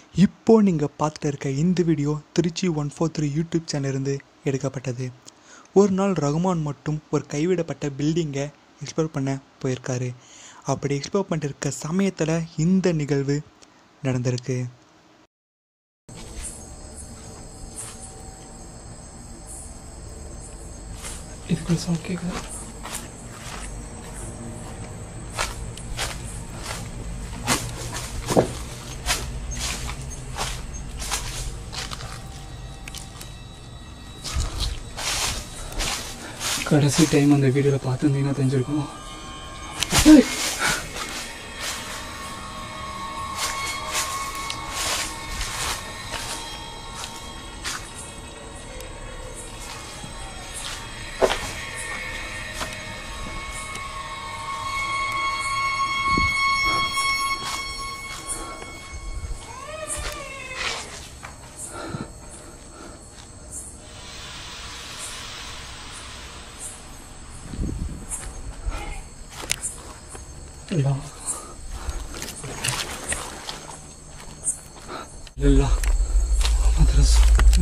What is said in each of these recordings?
இப்போ நீங்கள் பார்த்துட்டு இருக்க இந்த video Trichy one four three YouTube சேனலிருந்து எடுக்கப்பட்டது ஒரு நாள் ரகுமான் மட்டும் ஒரு கைவிடப்பட்ட பில்டிங்கை எக்ஸ்ப்ளோர் பண்ண போயிருக்காரு அப்படி எக்ஸ்ப்ளோர் பண்ணிட்டு இருக்க சமயத்தில் இந்த நிகழ்வு நடந்திருக்கு இதுக்குள்ள சவுண்ட் கேட்குது கடைசி டைம் அந்த வீடியோவில் பார்த்துருந்தீங்கன்னா தெரிஞ்சிருக்கும் ஏய்! لا لله مدرسة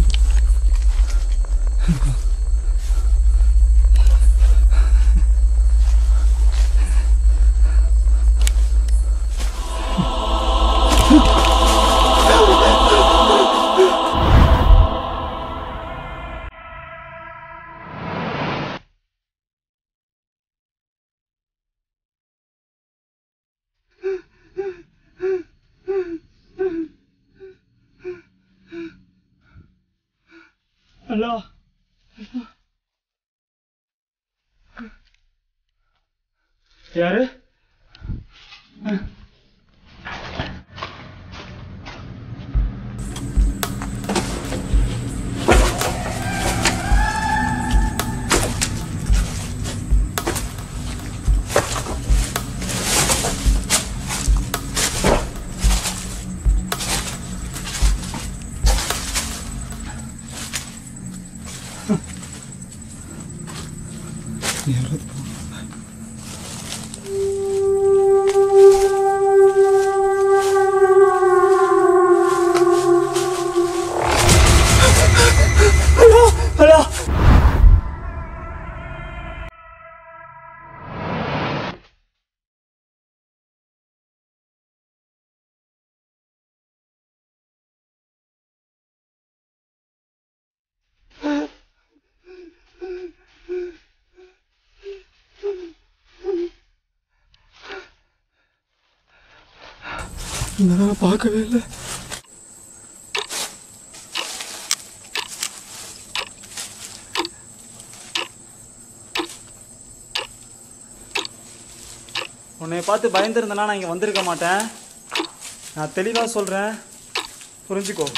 ஹலோ யாரு யாரு ஹலோ ஹலோ நான் பார்க்கவே இல்லை உன்னை பார்த்து பயந்துருந்தேன்னா நான் இங்கே வந்திருக்க மாட்டேன் நான் தெளிவாக சொல்கிறேன் புரிஞ்சுக்கோ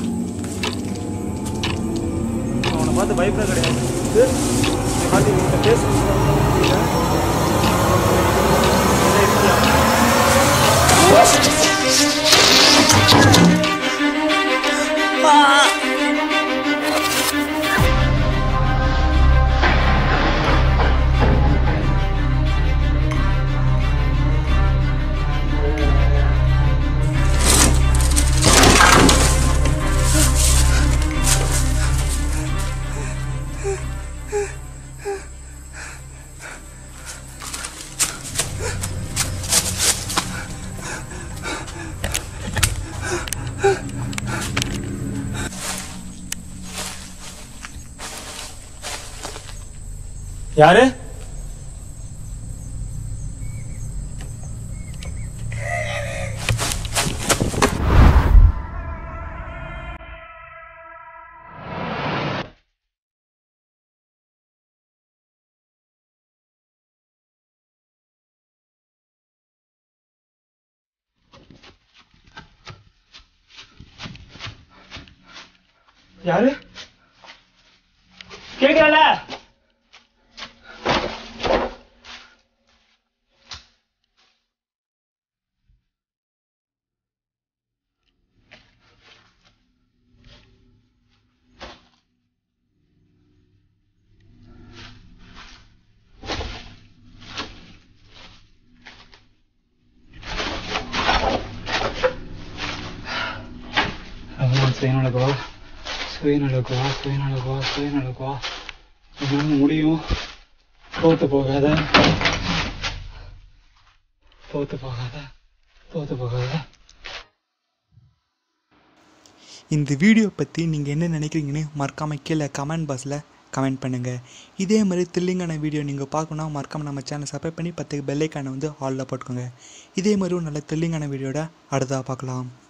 நான் உன்னை பார்த்து பயப்பட கிடையாது நீ பார்த்து இவங்க பேச யாரு யாரு கேக்குறல கமான் சுயநலகா சுயநலகா சுயநலகா சுயநலகா உன்னால முடியும் தோத்து போகாத தோத்து போகாத தோத்து போகாத இந்த வீடியோ பற்றி நீங்கள் என்ன நினைக்கிறீங்கன்னு மறக்காமல் கீழே கமெண்ட் பாக்ஸில் கமெண்ட் பண்ணுங்கள் இதே மாதிரி த்ரில்லிங்கான வீடியோ நீங்கள் பார்க்கணும் மறக்காமல் நம்ம சேனல் சப்ஸ்கிரைப் பண்ணி பத்துக்கு பெல்லைக்கானை வந்து ஆலில் போட்டுக்கோங்க இதே மாதிரி ஒரு நல்ல த்ரில்லிங்கான வீடியோட அடுத்ததாக பார்க்கலாம்